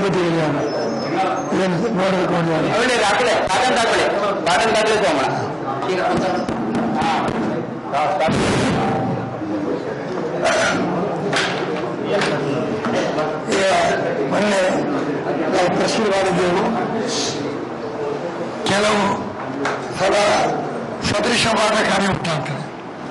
ಗೊತ್ತಿಲ್ಲ ಏನು ನೋಡಬೇಕು ಅಂದ್ರೆ ಒಳ್ಳೆ ಹಾಕಲೆ ಬಾಟನ್ ಹಾಕಲೆ ಬಾಟನ್ ಹಾಕಲೆ ಸೋಮಣ ಈಗ ಈಗ ಮೊನ್ನೆ ನಾವು ಪ್ರಶ್ನೆ ಮಾಡಿದ್ದೆವು ಕೆಲವು ಸಲ ಸದೃಶವಾದ ಕಾರ್ಯ ಉಂಟಾಗ್ತದೆ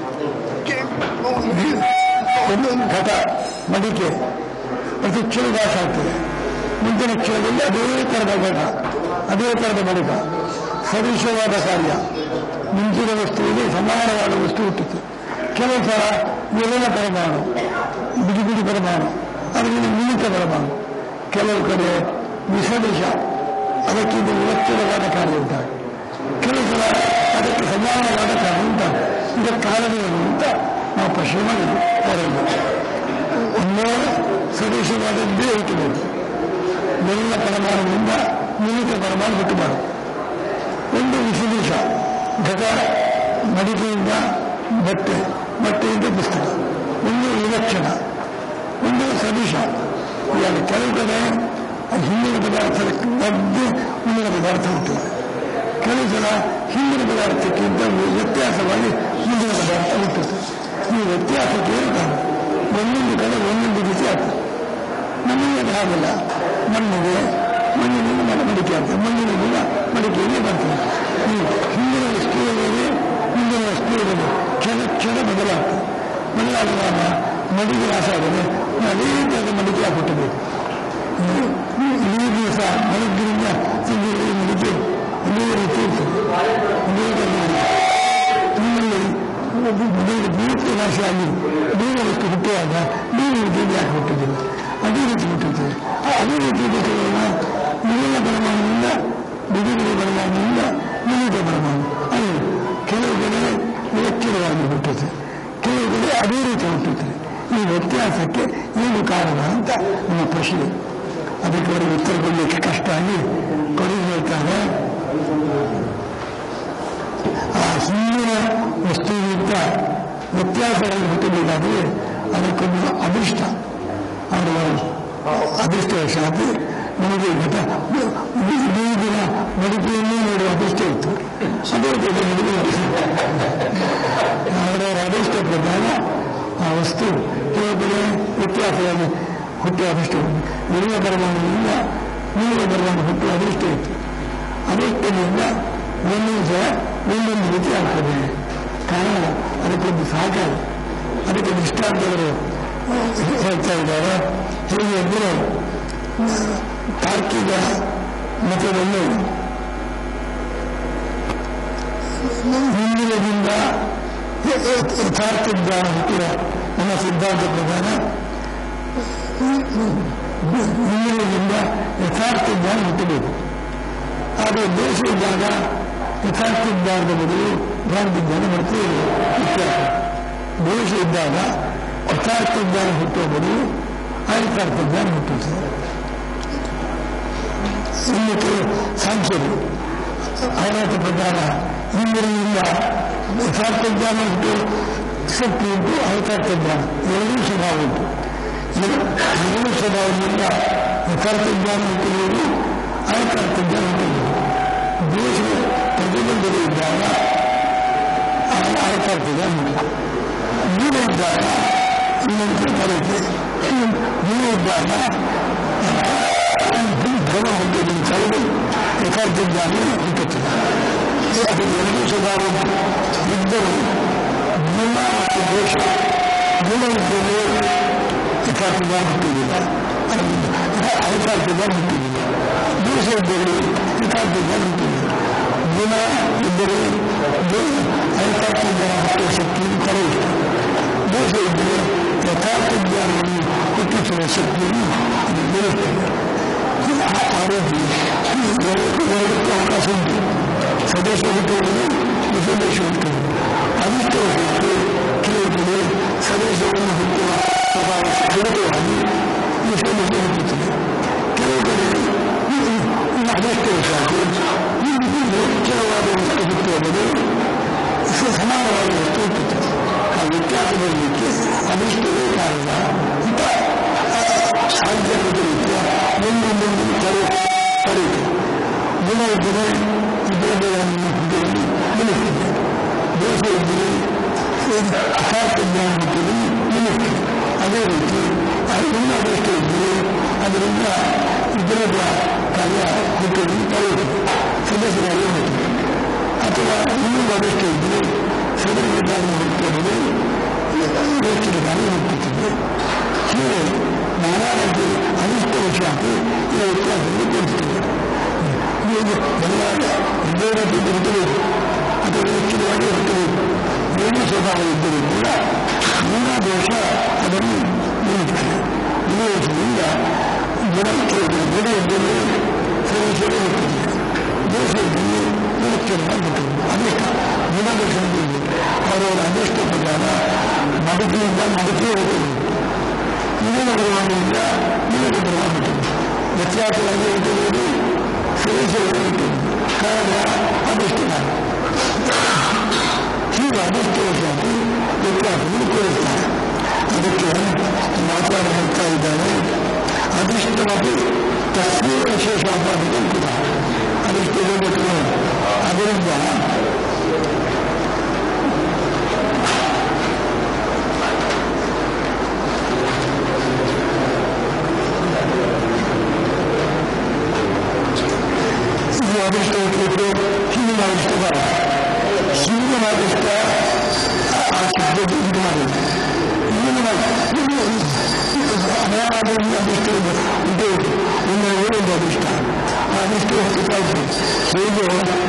ಒಂದೊಂದು ಘಟ ಮಡಿಕೆ ಪ್ರತಿ ಕ್ಷಣದಾಸ ಆಗ್ತದೆ ಮುಂದಿನ ಕ್ಷಣದಲ್ಲಿ ಅದೇ ಥರದ ಘಟ ಅದೇ ಥರದ ಮಡಿಕ ಸದೃಶವಾದ ಕಾರ್ಯ ಮುಂಚಿನ ವಸ್ತುವಿಗೆ ಸಮಾನವಾದ ವಸ್ತು ಹುಟ್ಟಿತು ಕೆಲವು ಸಲ ವಿಲನ ಪರಮಾಣು ಬಿಡಿ ಬಿಡಿ ಪರಮಾಣು ಅದರಲ್ಲಿ ಮಿಳಿತ ಪರಮಾಣು ಕೆಲವು ಕಡೆ ವಿಸದೃಶ ಅದಕ್ಕಿಂತ ವಿವಕ್ಷಿತವಾದ ಕಾರ್ಯ ಉಂಟಾಗ ಕೆಲವು ಸಲ ಅದಕ್ಕೆ ಸಮಾನವಾದ ಕಾರ್ಯ ಉಂಟಾಗ ಇದಕ್ಕೆ ಕಾರಣವೇನು ಅಂತ ನಾವು ಪ್ರಶ್ನೆ ಮಾಡಿದ್ವಿ ಅವರಲ್ಲಿ ಒಮ್ಮೆ ಸದೃಶವಾದದ್ದೇ ಹುಟ್ಟಬೇಕು ಮೆಲ್ಲ ಪರಮಾಣುವಿನಿಂದ ಮಿಳಿತ ಪರಮಾಣು ಹುಟ್ಟಬಾರದು ಒಂದು ವಿಸದೃಶ ಘಟ ಮಡಿಕೆಯಿಂದ ಬಟ್ಟೆ ಬಟ್ಟೆಯಿಂದ ಪುಸ್ತಕ ಒಂದು ವಿಲಕ್ಷಣ ಒಂದು ಸದೃಶ ಇವಾಗ ಕೆಲವು ಕಡೆ ಆ ಹಿಂದಿನ ಪದಾರ್ಥದ ಬಗ್ಗೆ ಮುಂದಿನ ಪದಾರ್ಥ ಹುಟ್ಟುತ್ತದೆ ಕೆಲವು ಸಲ ಹಿಂದಿನ ಪದಾರ್ಥಕ್ಕಿಂತ ವ್ಯತ್ಯಾಸವಾಗಿ ಮುಂದಿನ ಪದಾರ್ಥ ಹುಟ್ಟುತ್ತದೆ ಈ ವ್ಯತ್ಯಾಸಕ್ಕೆ ಇರ್ತಾರೆ ಒಂದೊಂದು ಕಡೆ ಒಂದೊಂದು ರೀತಿ ಆಗ್ತದೆ ನಮಗೆ ಅದು ಹಾಗಲ್ಲ ಮಣ್ಣಿಗೆ ಮಣ್ಣಿನಿಂದ ಮಡ ಮಡಿಕೆ ಆಗ್ತದೆ ಮಣ್ಣಿನಿಂದ ಮಡಿಕೆಯಲ್ಲಿ ಬರ್ತದೆ ಈ ಹಿಂದಿನ ವಸ್ತುವಿನಲ್ಲಿ ಮುಂದಿನ ವಸ್ತುವಿನಲ್ಲಿ ಕ್ಷಣ ಕ್ಷಣ ಬದಲಾಗ್ತದೆ ಬದಲಾಗುವಾಗ ಮಡಿಗೆ ನಾಶ ಆಗದೆ ಅದೇ ಥರದ ಮಡಿಕೆ ಹಾಕೊಟ್ಟಬೇಕು ಇಡೀ ದಿವಸ ಬೆಳಗ್ಗಿನಿಂದ ಸಂಜೆವರೆಗೆ ಮಡಿಕೆ ಅದೇ ರೀತಿ ಇರ್ತದೆ ಅದೇ ಥರದ ನಿಮ್ಮಲ್ಲಿ ಬೇರೆ ಬೀಳಕ್ಕೆ ನಾಶ ಆಗಿ ಬೇರೆ ವಸ್ತು ಹುಟ್ಟುವಾಗ ಬೇರೆ ರೀತಿಯಲ್ಲಿ ಯಾಕೆ ಹುಟ್ಟುವುದಿಲ್ಲ ಅದೇ ರೀತಿ ಹುಟ್ಟುತ್ತದೆ ಅದೇ ರೀತಿ ಹುಟ್ಟುವಾಗ ನೀರಿನ ಪರಮಾಣುವಿಂದ ಬಿಡುಗಡೆ ಪರಮಾಣುವಿಂದ ನಿಮಿತ ಪರಮಾಣು ಅದು ಕೆಲವು ಕಡೆ ವ್ಯಕ್ತಿಗಳಾಗಿ ಹುಟ್ಟುತ್ತದೆ ಕೆಲವು ಕಡೆ ಅದೇ ರೀತಿ ಹುಟ್ಟುತ್ತದೆ ಈ ವ್ಯತ್ಯಾಸಕ್ಕೆ ಏನು ಕಾರಣ ಅಂತ ನಮ್ಮ ಪ್ರಶ್ನೆ ಅದಕ್ಕೆ ಅವರಿಗೆ ಉತ್ತರ ಕೊಡಲಿಕ್ಕೆ ಕಷ್ಟ ಆಗಿ ಕೊಡುಗೆ ಹೇಳ್ತಾರೆ ಆ ಹಿಂದಿನ ವಸ್ತುವಿಗಿಂತ ವ್ಯತ್ಯಾಸಗಳನ್ನು ಹುಟ್ಟಬೇಕಾದರೆ ಅದಕ್ಕೊಂದು ಅದೃಷ್ಟ ಅವರ ಅದೃಷ್ಟವಶಾತ್ ನಮಗೆ ಘಟ ಇಡೀ ದಿನ ಮಡಿಕೆಯನ್ನೇ ನೋಡುವ ಅದೃಷ್ಟ ಇತ್ತು ಅದೇ ದೊಡ್ಡ ಮಡಿಕೆ ಅವರವರ ಅದೃಷ್ಟ ಪ್ರಕಾರ ಆ ವಸ್ತು ಕೆಲವು ಕಡೆ ವ್ಯತ್ಯಾಸವಾಗಿ ಹುಟ್ಟುವ ಅದೃಷ್ಟ ನೀರಿನ ಪರಮಾಣುವಿನಿಂದ ನೀರಿನ ಪರಮಾಣು ಹುಟ್ಟುವ ಅದೃಷ್ಟ ಇತ್ತು ಅದೃಷ್ಟದಿಂದ ಒಂದೊಂದು ಸಹ ಒಂದೊಂದು ರೀತಿ ಆಗ್ತದೆ ಕಾರಣ ಅದಕ್ಕೊಂದು ಸಹಕಾರ ಅದಕ್ಕೆ ದೃಷ್ಟಾಂತವರು ಹೇಳ್ತಾ ಇದ್ದಾರೆ ಹೇಗೆ ಅಂದರೆ ತಾರ್ಕಿಕ ಮತದಲ್ಲಿ ಹಿಂದಿನದಿಂದ ಯಥಾರ್ಥ ಜ್ಞಾನ ಹುಟ್ಟಿದ ನಮ್ಮ ಸಿದ್ಧಾಂತ ಪ್ರಕಾರ ಹಿಂದಿನದಿಂದ ಯಥಾರ್ಥ ಜ್ಞಾನ ಹುಟ್ಟಬೇಕು ಆದರೆ ದೋಷ ಇದ್ದಾಗ ಯಥಾರ್ಥ ಜ್ಞಾನದ ಬದಲು ಭ್ರಾಂತಿ ಜ್ಞಾನ ಬರ್ತದೆ ವ್ಯತ್ಯಾಸ ದೋಷ ಇದ್ದಾಗ ಯಥಾರ್ಥ ಜ್ಞಾನ ಹುಟ್ಟುವ ಬದಲು ಅಯಥಾರ್ಥ ಜ್ಞಾನ ಹುಟ್ಟುತ್ತದೆ ಇನ್ನು ಕೆಲವು ಸಾಂಖ್ಯರು ಅವರ ಪ್ರಕಾರ ಹಿಂದಿನಿಂದ ಯಥಾರ್ಥ ಜ್ಞಾನ ಉಂಟು ಶಕ್ತಿ ಉಂಟು ಅಯಥಾರ್ಥ ಜ್ಞಾನ ಎರಡೂ ಸ್ವಭಾವ ಉಂಟು ಎರಡೂ ಸ್ವಭಾವದಿಂದ ಯಥಾರ್ಥ ಜ್ಞಾನ ಹುಟ್ಟುವುದು ಅಯಥಾರ್ಥ ಜ್ಞಾನ ಹುಟ್ಟುವುದು ದೋಷ ಪ್ರತಿಬಂಧಗಳು ಇದ್ದಾಗ ಅಯಥಾರ್ಥ ಜ್ಞಾನ ಹುಟ್ಟುವುದು ದೂರ ಇದ್ದಾಗ ಇನ್ನೊಂದು ಬರುತ್ತೆ ದೂರ ಇದ್ದಾಗ ಧನ ಹೊಂದಿದ್ದನ್ನು ಕಳೆದು ಯಥಾರ್ಥ ಜ್ಞಾನ ಹುಟ್ಟುತ್ತದೆ ಅದು ಎರಡು ಸ್ವಭಾವ ಇದ್ದರೂ ಗುಣ ಮತ್ತು ದೋಷ ಗುಣ ಇದ್ದರೆ ಯಥಾರ್ಥ ಜ್ಞಾನ ಹುಟ್ಟುವುದಿಲ್ಲ ಅಯಥಾರ್ಥ ಜ್ಞಾನ ಹುಟ್ಟುವುದಿಲ್ಲ ದೋಷ ಇದ್ದರೆ ಯಥಾರ್ಥ ಜ್ಞಾನ ಹುಟ್ಟುವುದಿಲ್ಲ ಗುಣ ಇದ್ದರೆ ಅಯಥಾರ್ಥ ಜ್ಞಾನ ಹುಟ್ಟುವ ಶಕ್ತಿಯನ್ನು ಕಳೆಯುತ್ತೆ ದೋಷ ಇದ್ದರೆ ಯಥಾರ್ಥ ಜ್ಞಾನವನ್ನು ಹುಟ್ಟಿಸುವ ಶಕ್ತಿಯನ್ನು ಅದು ಬೆಳೆಯುತ್ತದೆ ಆರೋಗ್ಯ ಎರಡಕ್ಕೂ ಅವಕಾಶ ಉಂಟು ಸ್ವದೇಶ ಹುಟ್ಟುವುದು ವಿಸದೇಶ ಹುಟ್ಟುವುದು ಅನಿಷ್ಟ ಹುಟ್ಟು ಕೆಲವು ಕಡೆ ಸ್ವದೇಶವನ್ನು ಹುಟ್ಟುವ ಸ್ವಭಾವ ವಿರುದ್ಧವಾಗಿ ವಿಸದೇಶ ಹುಟ್ಟುತ್ತದೆ ಕೆಲವು ಕಡೆ ಅದೃಷ್ಟವಶಾಗಿ ಮುಖ್ಯವಾದ ವಸ್ತು ಹುಟ್ಟುವ ಬದಲು ಸಮಾನವಾದ ವಸ್ತು ಹುಟ್ಟುತ್ತದೆ ಆ ವ್ಯತ್ಯಾಸ ಬರಲಿಕ್ಕೆ ಅದೃಷ್ಟವೇ ಕಾರಣ ಅಂತ ಸಾಧ್ಯ ರೀತಿಯ ಒಂದೊಂದೊಂದು ಜ್ಞಾನ ಹುಟ್ಟಿದಲ್ಲಿ ನಿಲ್ಲುತ್ತೆ ಅದೇ ರೀತಿ ಅದರಿಂದ ಅದೃಷ್ಟ ಇದ್ದರೆ ಅದರಿಂದ ಇದರದ ಕಾರ್ಯ ಹುಟ್ಟುವುದು ಕಳೆಯುತ್ತದೆ ಸದಸ್ಯರಾಗಿ ಹೋಗುತ್ತದೆ ಅಥವಾ ಇನ್ನೂ ಅದೃಷ್ಟ ಇದ್ದರೆ ಸದಸ್ಯ ಕಾರ್ಯ ಹುಟ್ಟುತ್ತದೆ ಅದೃಷ್ಟದ ಕಾರ್ಯ ಹುಟ್ಟುತ್ತದೆ ಹೀಗೆ ನಾನಾ ರೀತಿ ಅದೃಷ್ಟ ವಿಷಯ ಈ ವ್ಯತ್ಯಾಸವನ್ನು ತೋರಿಸುತ್ತದೆ ಇದು ಬದಲಾದ ಒಂದೇ ರೀತಿ ಹುಟ್ಟಬೇಕು ಅಥವಾ ನಿಶ್ಚಿತವಾಗಿ ಹುಟ್ಟಬೇಕು ಏನು ಸ್ವಭಾವ ಇದ್ದರೂ ಕೂಡ ಮೂಲ ದೋಷ ಅದನ್ನು ನಿಲ್ಲಿಸುತ್ತದೆ ನಿಯೋಜನೆಯಿಂದ ಗುಣಕ್ಕೆ ಗುಣ ಇದ್ದರೆ ಸರಿಸಲು ಹುಟ್ಟುತ್ತದೆ ದೋಷ ಇದ್ದರೆ ನಿರೀಕ್ಷಣೆಯಾಗುತ್ತದೆ ಅದೃಷ್ಟ ಗುಣದೋಷ ಇದೆ ಅವರವರ ಅದೃಷ್ಟ ಪ್ರಕಾರ ಮಡಕೆಯಿಂದ ಮಡಕೆ ಹೋಗುತ್ತದೆ ಇದನ್ನು ಬರುವುದರಿಂದ ನಿಮಗೆ ಬರುವಾಗುತ್ತದೆ ವ್ಯತ್ಯಾಸವಾಗಿ ಇರುವುದು ಸರಿಸಲು ಕಾರಣ ಅದೃಷ್ಟ ಹೀಗೆ ಅದೃಷ್ಟವಶಾಗಿ ವ್ಯತ್ಯಾಸವನ್ನು ತೋರಿಸ್ತಾರೆ ಅದಕ್ಕೆ ಮಾತಾಡ ಹೇಳ್ತಾ ಇದ್ದಾರೆ ಅದೃಷ್ಟವಾಗಿ ತಸ್ಮೀಯ ವಿಶೇಷ ಅಪಾದಿಗೆ ಕೂಡ ಅದೃಷ್ಟ ಇರಬೇಕು ಅದರಿಂದ ಈ ಅದೃಷ್ಟ ಇರಬೇಕು ಹಿಂದಿನ ಅದೃಷ್ಟ ಬರ ಹಿಂದಿನ ಅದೃಷ್ಟ ಆ ಶಬ್ದ ಇದು ಮಾಡಿದೆ ಹಿಂದಿನ ಅನಾರಾಧನೆ ಅದೃಷ್ಟ ಇದೇ ಇದೆ ಒಂದು ಏನೊಂದು ಅದೃಷ್ಟ ಆ ಅದೃಷ್ಟ ಹೋಗ್ತಾ ಇದೆ ಹೇಗೆ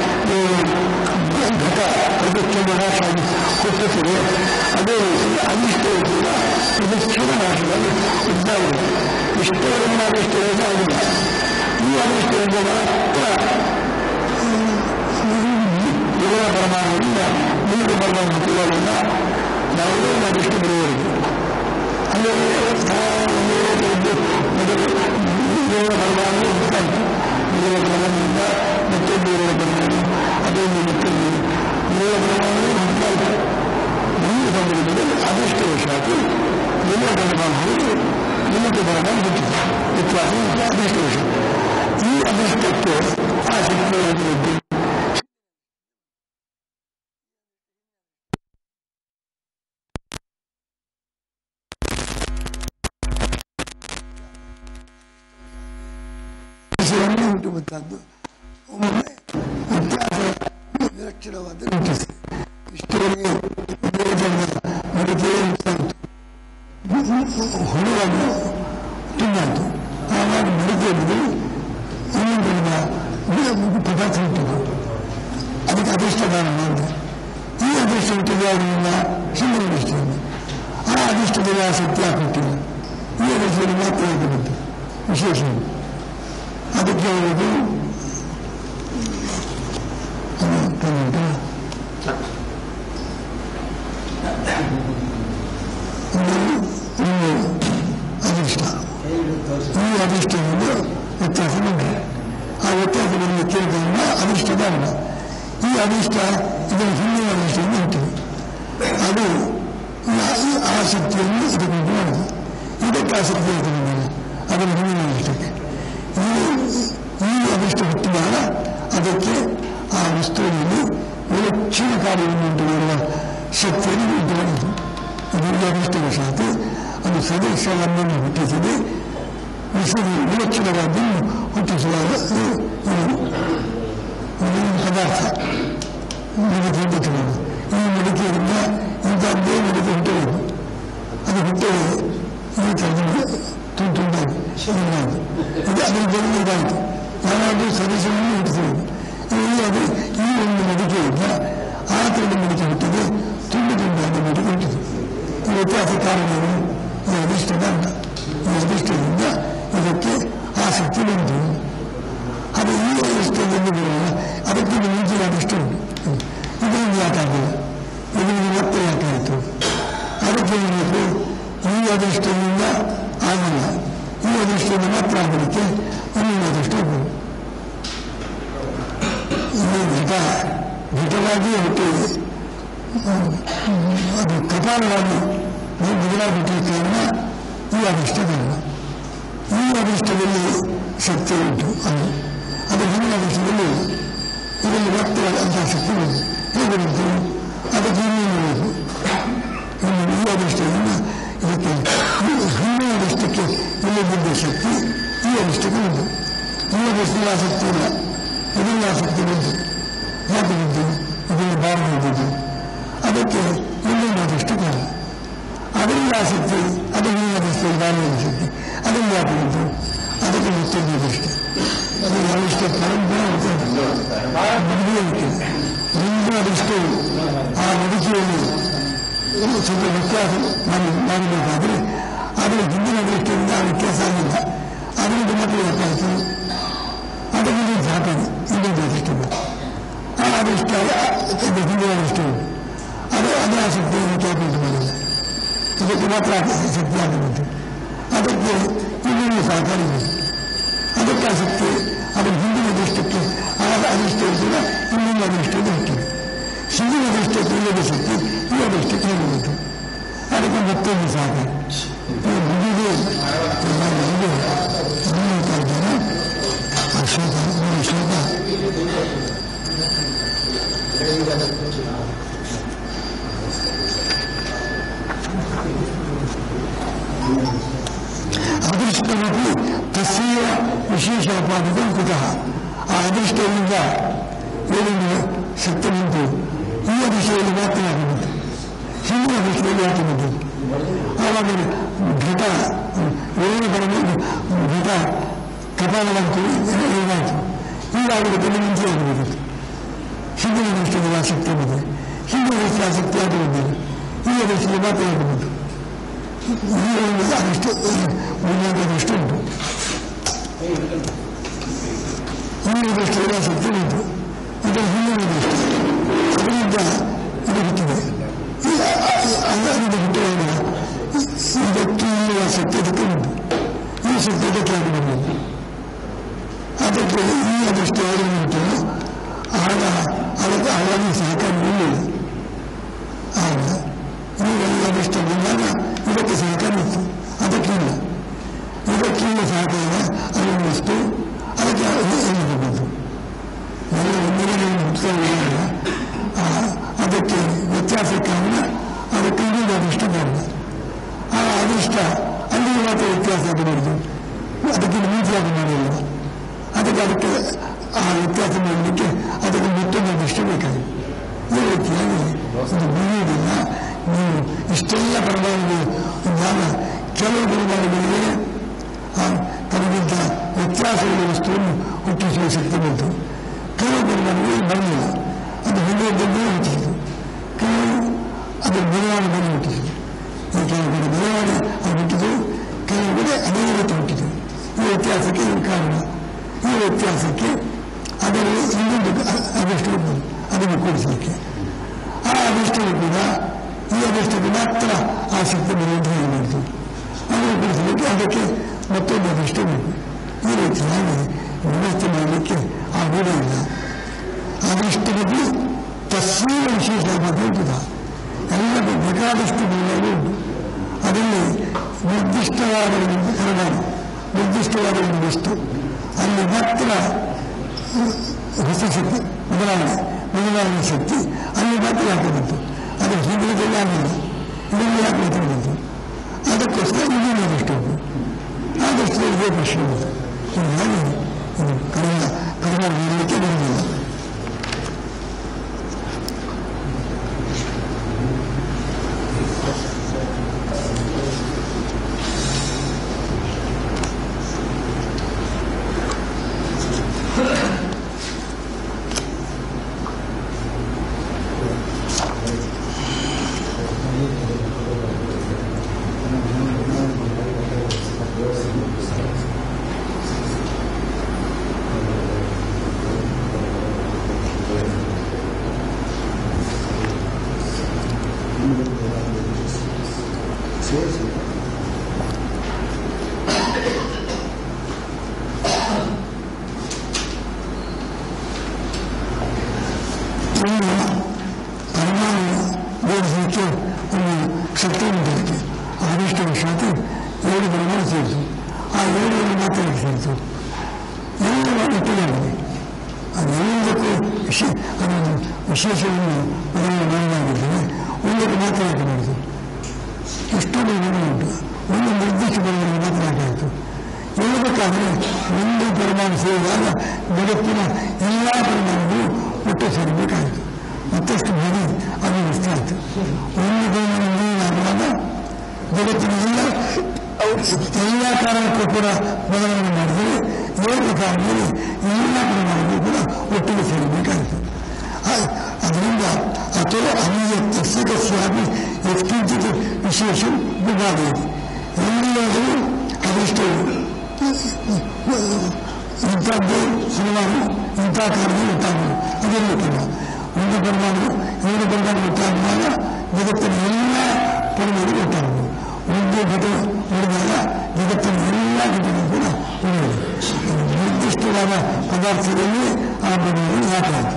ಘಟ ಅದಕ್ಕೆ ನಾಶ ಹುಟ್ಟುತ್ತದೆ ಅದೇ ರೀತಿ ಅನಿಷ್ಟ ಕೂಡ ಇದು ಕ್ಷೀಣ ನಾಶದಲ್ಲಿ ಇದ್ದಾಗಿದೆ ಇಷ್ಟವರೆಗಿನ ಅದೃಷ್ಟದಿಂದ ಆಗಿಲ್ಲ ಈ ಅದೃಷ್ಟದಿಂದ ಮಾತ್ರ ಗುರುಗಳ ಪರಮಾಣದಿಂದ ನೀರು ಬರುವ ಮಕ್ಕಳನ್ನ ಯಾವುದೇ ಅದೃಷ್ಟ ಬರುವವರಿಗೆ ಅಂದರೆ ಮೊದಲು ಗುರುಗಳ ಪರಮಾಣು ಉಂಟಾಯಿತು ಗುರುಗಳ ಪರಮಾಣದಿಂದ ಮತ್ತೊಂದು ಗುರುಗಳ ಪರಮಾಣು ಅದೊಂದು ಮತ್ತೊಂದು ಗುರುಗಳ ಪರಮಾಣು ಉಂಟಾಯಿತು ಮುಂದೆ ಬಂದಿರುತ್ತದೆ ಅದೃಷ್ಟವಶಾತು ಗುರುಗಳ ಪರಮಾಣು ನಿಮಗೆ ಪರಮಾಣು ಹುಟ್ಟಿದೆ ವ್ಯತ್ಯಾಸ ಅದೃಷ್ಟವಶ ಈ ಅದೃಷ್ಟಕ್ಕೆ ಆ ಶಕ್ತಿಯನ್ನು ವಿಷಯವನ್ನು ಹುಟ್ಟುವಂತಹದ್ದು ಒಮ್ಮೊಮ್ಮೆ ವ್ಯತ್ಯಾಸ ವಿಲಕ್ಷಣವಾದ ರೂಪಿಸಿ ಇಷ್ಟವರೆಗೆ ಒಂದೇ ಜನರ ಮಡಿಕೆ ಉಂಟಾಯಿತು ಹುಳುವನ್ನು ತಿನ್ನಾಯಿತು ಆವಾಗ ಮಡಿಕೆ ಬಿಡಿ ಇನ್ನೊಂದರಿಂದ ಪದಾರ್ಥ ಹುಟ್ಟಿತು ಅದಕ್ಕೆ ಅದೃಷ್ಟದಾನ ಮಾಡಿದೆ ಈ ಅದೃಷ್ಟ ಹುಟ್ಟಿದಾದ್ರಿಂದ ಹಿಂದಿನ ಅದೃಷ್ಟದಿಂದ ಆ ಅದೃಷ್ಟದಲ್ಲಿ ಆಸಕ್ತಿ ಯಾಕೆ ಹುಟ್ಟಿಲ್ಲ ಈ ಅದೃಷ್ಟದಲ್ಲಿ ಮಾತ್ರ ಯಾಕೆ ಬಂತು ವಿಶೇಷ ಅದಕ್ಕೆ ಹೇಳುವುದು ಅದೃಷ್ಟ ಈ ಅದೃಷ್ಟದಿಂದ ವ್ಯತ್ಯಾಸ ಬಂದಿದೆ ಆ ವ್ಯತ್ಯಾಸದಲ್ಲಿ ಕೇಳಿದ್ರಿಂದ ಅದೃಷ್ಟದ ಅಲ್ಲ ಈ ಅದೃಷ್ಟ ಇದರ ಹಿಂದಿನ ಅದೃಷ್ಟದಿಂದ ಹುಟ್ಟಿದೆ ಅದು ಈ ಆಸಕ್ತಿಯನ್ನು ಇದಕ್ಕೆ ಮಾಡಿದೆ ಇದಕ್ಕೆ ಆಸಕ್ತಿ ಇರ್ತದೆ ಅದರ ಹಿಂದಿನ ಅದೃಷ್ಟಕ್ಕೆ ಈ ಈ ಅದೃಷ್ಟ ಹುಟ್ಟಿದಾಗ ಅದಕ್ಕೆ ಆ ವಸ್ತುವಿನಲ್ಲಿ ವಿಲಕ್ಷಣ ಕಾರ್ಯವನ್ನು ಉಂಟು ಮಾಡುವ ಶಕ್ತಿಯನ್ನು ಉಂಟು ಮಾಡಿತು ಇದರಿಂದ ಅದೃಷ್ಟವಶಾತ್ ಅದು ಸದಸ್ಯವನ್ನು ಹುಟ್ಟಿಸದೆ ವಿಷಯ ವಿಲಕ್ಷಣವಾದನ್ನು ಹುಟ್ಟಿಸುವಾಗ ಪದಾರ್ಥ ಮಡಿಕೆ ಹುಟ್ಟುತ್ತದೆ ಈ ಮಡಿಕೆಯಿಂದ ಇಂಥದ್ದೇ ಮಡಿಕೆ ಹುಟ್ಟಬೇಕು ಅದು ಹುಟ್ಟದೆ ಈ ಥರದ ತುಂಡು ತುಂಡಾಗಿ ಶರೀರಾಯಿತು ಇದು ಅದರ ಜನ್ಮ ಇದಾಯಿತು ಯಾವಾಗಲೂ ಸದಸ್ಯವನ್ನು ಹುಟ್ಟಿಸಬೇಕು ಇಲ್ಲಿ ಅದು ಈ ಒಂದು ಮಡಿಕೆಯಿಂದ ಆ ಥರದ ಮಡಿಕೆ ಹುಟ್ಟಿದೆ ತುಂಡು ತುಂಡಾದ ಮಡಿಕೆ ಹುಟ್ಟಿತು ಈ ವ್ಯತ್ಯಾಸ ಕಾರಣವೇನು ಈ ಅದೃಷ್ಟದ ಅಲ್ಲ ಈ ಅದೃಷ್ಟದಿಂದ ಇದಕ್ಕೆ ಆಸಕ್ತಿ ಬಂತು ಅದು ಈ ಅದೃಷ್ಟದಿಂದ ಬರುವಾಗ ಅದಕ್ಕೆ ಮುಂಚಿನ ಅದೃಷ್ಟ ಉಂಟು ಇದರಿಂದ ಯಾಕಾಗಿಲ್ಲ ಇದರಿಂದ ಮತ್ತೆ ಯಾಕಾಯಿತು ಅದಕ್ಕೆ ಏನಾಯಿತು ಈ ಅದೃಷ್ಟದಿಂದ ಆಗಿಲ್ಲ ಈ ಅದೃಷ್ಟದಿಂದ ಮಾತ್ರ ಆಗಲಿಕ್ಕೆ ಇನ್ನೊಂದು ಅದೃಷ್ಟ ಬೇಕು ಇದು ಘಟ ಘಟವಾಗಿ ಹುಟ್ಟಿದೆ ಅದು ಕಪಾಲವಾಗಿ ಬದಲಾಗಿ ಹುಟ್ಟಿದ ಕಾರಣ ಈ ಅದೃಷ್ಟದಲ್ಲ ಈ ಅದೃಷ್ಟದಲ್ಲಿ ಶಕ್ತಿ ಉಂಟು ಅದು ಅದು ಹಿಂದಿನ ಅದೃಷ್ಟದಲ್ಲಿ ಇದರಲ್ಲಿ ಮತ್ತೆ ಅಂತಹ ಶಕ್ತಿ ಬಂತು ಹೇಗೆ ಬಂತು ಅದಕ್ಕೆ ಇನ್ನೇನು ಬೇಕು ಇನ್ನು ಈ ಅದೃಷ್ಟದಿಂದ ಇದಕ್ಕೆ ಈ ಹನ್ನೆರಡು ಅದೃಷ್ಟಕ್ಕೆ ಇಲ್ಲಿ ಬಿದ್ದ ಶಕ್ತಿ ಈ ಅದೃಷ್ಟಕ್ಕೆ ಬಂತು ಈ ಅದೃಷ್ಟದಲ್ಲಿ ಆಸಕ್ತಿ ಇಲ್ಲ ಇದರಲ್ಲಿ ಆಸಕ್ತಿ ಬಂತು ಯಾಕೆ ಬಂತು ಇದನ್ನು ಬಾರದೆ ಇದ್ದದ್ದು ಅದಕ್ಕೆ ಇನ್ನೊಂದು ಅದೃಷ್ಟ ಕಾರಣ ಅದರಿಂದ ಆಸಕ್ತಿ ಅದು ಈ ಅದೃಷ್ಟ ಬಾರದೆ ಶಕ್ತಿ ಅದರಿಂದ ಯಾಕೆ ಬಂತು ಅದಕ್ಕೆ ಮತ್ತೊಂದು ಅದೃಷ್ಟ ಅದು ಅದೃಷ್ಟ ಪರಂಪರೆ ಮದುವೆ ಇರ್ತದೆ ಒಂದು ಅದೃಷ್ಟವು ಆ ನಡಿಕೆಯಲ್ಲಿ ಒಂದು ಸ್ವಲ್ಪ ವ್ಯತ್ಯಾಸ ಮಾಡಿ ಮಾಡಬೇಕಾದ್ರೆ ಆದರೆ ಹಿಂದಿನ ಅದೃಷ್ಟದಿಂದ ಆ ವ್ಯತ್ಯಾಸ ಆಗಿಲ್ಲ ಅದರಿಂದ ಮಕ್ಕಳು ವ್ಯತ್ಯಾಸ ಅದಕ್ಕೆ ಸಾಕಾಗಿ ಇನ್ನೊಂದು ಅದೃಷ್ಟ ಬೇಕು. ಆ ಅದೃಷ್ಟ ಅದು ಹಿಂದಿನ ಅದೃಷ್ಟ ಉಂಟು ಅದು ಅದೇ ಆಸಕ್ತಿ ವ್ಯತ್ಯಾಸ ಉಂಟು ಮಾಡಿಲ್ಲ ಇದಕ್ಕೆ ಮಾತ್ರ ಶಕ್ತಿ ಆಗಬೇಕು ಅದಕ್ಕೆ ಇನ್ನೊಂದು ಸಹಕಾರ ಬೇಕು ಅದಕ್ಕೆ ಆಸಕ್ತಿ ಅದರ ಹಿಂದಿನ ಅದೃಷ್ಟಕ್ಕೆ ಆ ಅದೃಷ್ಟ ಕೂಡ ಇನ್ನೊಂದು ಅದೃಷ್ಟದ ಹುಟ್ಟಿದೆ ಹಿಂದಿನ ಅದೃಷ್ಟಕ್ಕೆ ಇಲ್ಲದ ಶಕ್ತಿ ಈ ಅದೃಷ್ಟಕ್ಕೆ ಹೇಳಬೇಕು ಅದಕ್ಕೆ ಮತ್ತೊಂದು ಸಹಕಾರ ಈ ಮುಗಿದು ಎಲ್ಲ ಮುಗಿದು ಮುನ್ನೂರ ಜನ ಅಶೋಕ ಅಶೋಕ ಅದೃಷ್ಟವೂ ತಸ್ಯ ವಿಶೇಷ ಅಪಾದಿತ ಕುತಃ ಆ ಅದೃಷ್ಟದಿಂದ ಏನೆಂದು ಶಕ್ತಿ ಬಂತು ಈ ಅದೃಷ್ಟದಲ್ಲಿ ಮಾತ್ರ ಬಂತು ಹಿಂದಿನ ಅದೃಷ್ಟದಲ್ಲಿ ಯಾಕೆ ಬಂತು ಆವಾಗ ಘಟ ಏನು ಬರಲು ಘಟ ಕಪಾಲ ಬಂತು ಏನಾಯಿತು ಹೀಗಾಗಬೇಕು ನಿಂತು ಆಗಬೇಕಿತ್ತು ಹಿಂದಿನ ಅದೃಷ್ಟದಲ್ಲಿ ಆಸಕ್ತಿ ಬಂದಿದೆ ಹಿಂದಿನ ಅದೃಷ್ಟ ಆಸಕ್ತಿ ಯಾಕೆ ಬಂದಿಲ್ಲ ಈ ಅದೃಷ್ಟದಲ್ಲಿ ಮಾತ್ರ ಯಾಕೆ ಬಂತು ಈ ಅದೃಷ್ಟ ಮುಂದಿನ ಅದೃಷ್ಟ ಉಂಟು ಹಿಂದಿನ ದೃಷ್ಟಿಯಲ್ಲಿ ಆಸಕ್ತಿ ಉಂಟು ಇದು ಹಿಂದಿನ ದೃಷ್ಟಿ ಅದರಿಂದ ಇದು ಹುಟ್ಟಿದೆ ಈ ಅದರಿಂದ ಹುಟ್ಟಿದಾಗ ಇದಕ್ಕೆ ಈ ಆಸಕ್ತಿ ಅದಕ್ಕೆ ಉಂಟು ಈ ಶಕ್ತಿ ಅದಕ್ಕೆ ಆಗಿ ಬಂದಿದೆ ಅದಕ್ಕೆ ಈ ಅದೃಷ್ಟ ಯಾರಿಗೆ ಉಂಟು ಆಗ ಅದಕ್ಕೆ ಆವಾಗ ಸಹಕಾರ ನಿಲ್ಲಿಲ್ಲ ಆಗ ನೀವೆಲ್ಲ ಅದೃಷ್ಟ ಬಂದಾಗ ಇದಕ್ಕೆ ಸಹಕಾರ ಇತ್ತು ಅದಕ್ಕೆ ಇಲ್ಲ ಇದಕ್ಕೆ ಇಲ್ಲ ಸಹಕಾರ ಅದನ್ನಷ್ಟು ಅದಕ್ಕೆ ಏನು ಬಂತು ಎಲ್ಲ ಒಂದನೇ ಮುಖ್ಯವಾಗಿಲ್ಲ ಅದಕ್ಕೆ ವ್ಯತ್ಯಾಸ ಕಾರಣ ಅದಕ್ಕೆ ಇನ್ನೊಂದು ಅದೃಷ್ಟ ಕಾರಣ ಆ ಅದೃಷ್ಟ ಅಲ್ಲಿಗೆ ಮಾತ್ರ ವ್ಯತ್ಯಾಸ ಆಗಬಾರ್ದು ಅದಕ್ಕೆ ನೀತಿಯಾಗಿ ಮಾಡಿಲ್ಲ ಅದಕ್ಕೆ ಅದಕ್ಕೆ ಆ ವ್ಯತ್ಯಾಸ ಮಾಡಲಿಕ್ಕೆ ಅದಕ್ಕೆ ಮತ್ತೊಂದು ಅದೃಷ್ಟ ಬೇಕಾಗಿದೆ ಈ ರೀತಿಯಾಗಿ ಇದು ಮುಗಿಯುವುದಿಲ್ಲ ನೀವು ಇಷ್ಟೆಲ್ಲ ಪರಮಾಣು ಜ್ಞಾನ ಕೆಲವು ಪರಮಾಣುಗಳಿಗೆ ತನಗಿಂತ ವ್ಯತ್ಯಾಸಗಳ ವಸ್ತುವನ್ನು ಹುಟ್ಟಿಸುವ ಶಕ್ತಿ ಬಂತು ಕೆಲವು ಪರಮಾಣುಗಳಿಗೆ ಬರಲಿಲ್ಲ ಅದು ಹೊಂದಿದ್ದನ್ನೇ ಹುಟ್ಟಿಸಿತು ಕೆಲವು ಅದು ಬದಲಾವಣೆ ಬಂದು ಹುಟ್ಟಿಸಿತು ಈ ಕೆಲವು ಕಡೆ ಬದಲಾವಣೆ ಅದು ಹುಟ್ಟಿತು ಕೆಲವು ಕಡೆ ಅದೇ ರೀತಿ ಹುಟ್ಟಿತು ಈ ವ್ಯತ್ಯಾಸಕ್ಕೆ ಇದು ಕಾರಣ ಈ ವ್ಯತ್ಯಾಸಕ್ಕೆ ಅದರಲ್ಲಿ ಇನ್ನೊಂದು ಅದೃಷ್ಟ ಅದನ್ನು ಕೂಡಿಸಲಿಕ್ಕೆ ಆ ಅದೃಷ್ಟವು ಕೂಡ ಈ ಅದೃಷ್ಟಕ್ಕೆ ಮಾತ್ರ ಆಸಕ್ತಿ ಬರುವಂತೆ ಹೇಳಿತು ಅದನ್ನು ಕೂಡಿಸಲಿಕ್ಕೆ ಅದಕ್ಕೆ ಮತ್ತೊಂದು ಅದೃಷ್ಟ ಬೇಕು ಈ ರೀತಿಯಾಗಿ ವ್ಯವಸ್ಥೆ ಮಾಡಲಿಕ್ಕೆ ಆಗುವುದಿಲ್ಲ ಅದೃಷ್ಟದಲ್ಲಿ ತಸ್ಸೀವ ವಿಶೇಷ ಬದುಕಿದ ಎಲ್ಲ ಬೇಕಾದಷ್ಟು ಗುಣಗಳು ಉಂಟು ಅದರಲ್ಲಿ ನಿರ್ದಿಷ್ಟವಾದ ಒಂದು ಕರಣ ನಿರ್ದಿಷ್ಟವಾದ ಒಂದು ವಸ್ತು ಅಲ್ಲಿ ಮಾತ್ರ ಹೊಸ ಶಕ್ತಿ ಬದಲಾವಣೆ ಬದಲಾವಣೆ ಶಕ್ತಿ ಅಲ್ಲಿ ಮಾತ್ರ ಯಾಕೆ ಬಂತು ಅದು ಹಿಂದಿನದಲ್ಲಿ ಆಗಲಿಲ್ಲ ಇದರಲ್ಲಿ ಯಾಕೆ ಮಾತ್ರ ಬಂತು ಅದಕ್ಕೋಸ್ಕರ ಇನ್ನೊಂದು ಅದೃಷ್ಟ ಉಂಟು ಆ ದೃಷ್ಟಿಯಲ್ಲಿ ಇದೇ ಪ್ರಶ್ನೆ ಬಂತು ಹೀಗಾಗಿ ಇದು ಕರ್ಮ ಕರ್ಮ ನೀಡಲಿಕ್ಕೆ ಬರುವುದಿಲ್ಲ ಒಂದು ಪರಮಾಣು ಬೋಧಿಸಲಿಕ್ಕೆ ಒಂದು ಶಕ್ತಿ ಉಂಟು ಅದಕ್ಕೆ ಅದೃಷ್ಟ ಶಾತಿ ಏಳು ಪರಮಾಣು ಸೇರಿತು ಆ ಏಳನ್ನು ಮಾತ್ರ ಸೇರಿತು ಎಲ್ಲ ಒಟ್ಟಿಗೆ ಆಗಿದೆ ಅದೆಲ್ಲದಕ್ಕೂ ವಿಶೇ ಅದನ್ನು ವಿಶೇಷವನ್ನು ಬದಲಾವಣೆ ಮಾಡಲಾಗಿದ್ದರೆ ಒಂದಕ್ಕೆ ಮಾತ್ರ ಯಾಕೆ ಮಾಡಿತು ಎಷ್ಟೋ ಬೆಳವಣಿಗೆ ಉಂಟು ಒಂದು ನಿರ್ದಿಷ್ಟ ಬೆಳವಣಿಗೆ ಮಾತ್ರ ಆಗಾಯಿತು ಹೇಳಬೇಕಾದ್ರೆ ಒಂದು ಪರಮಾಣು ಸೇರಿದಾಗ ಜಗತ್ತಿನ ಎಲ್ಲ ಪರಮಾಣುಗಳು ಒಟ್ಟು ಸೇರಬೇಕಾಯಿತು ಮತ್ತಷ್ಟು ಮನೆ ಅದು ಇಷ್ಟ ಆಯಿತು ಒಂದು ಪರಮಾಣು ಆಗುವಾಗ ಜಗತ್ತಿನ ಎಲ್ಲ ಎಲ್ಲ ಕಾರಣಕ್ಕೂ ಕೂಡ ಬದಲಾವಣೆ ಮಾಡಿದರೆ ಏಕ ಕಾರಣದಲ್ಲಿ ಎಲ್ಲ ಪರಮಾಣುಗಳು ಕೂಡ ಒಟ್ಟಿಗೆ ಸೇರಬೇಕಾಯಿತು ಆ- ಅದರಿಂದ ಅಥೋ ಅನಿಯತ್ಯಸ್ಯ ಕಸ್ಯಾಪಿ ಯತ್ಕಿಂಚಿತ್ ವಿಶೇಷ ವಿಭಾಗವಿದೆ ಎಲ್ಲರೂ ಅದೃಷ್ಟವು ಇಂಥದ್ದೇ ಹಲವಾರು ಇಂಥ ಕಾರಣ ಉಂಟಾಗುವುದು ಅದೆಲ್ಲ ಕೂಡ ಒಂದು ಪರಮಾಣು ಎರಡು ಪರಮಾಣು ಉಂಟಾಗುವಾಗ ಜಗತ್ತಿನ ಎಲ್ಲ ಪರಮಾಣು ಉಂಟಾಗುವುದು ಒಂದು ಘಟ ನಡೆದಾಗ ಜಗತ್ತಿನ ಎಲ್ಲ ಘಟನೆ ಕೂಡ ಉಳಿಯುವುದು ನಿರ್ದಿಷ್ಟವಾದ ಪದಾರ್ಥದಲ್ಲಿ ಆ ಪರಮಾಣು ಯಾಕಾಯಿತು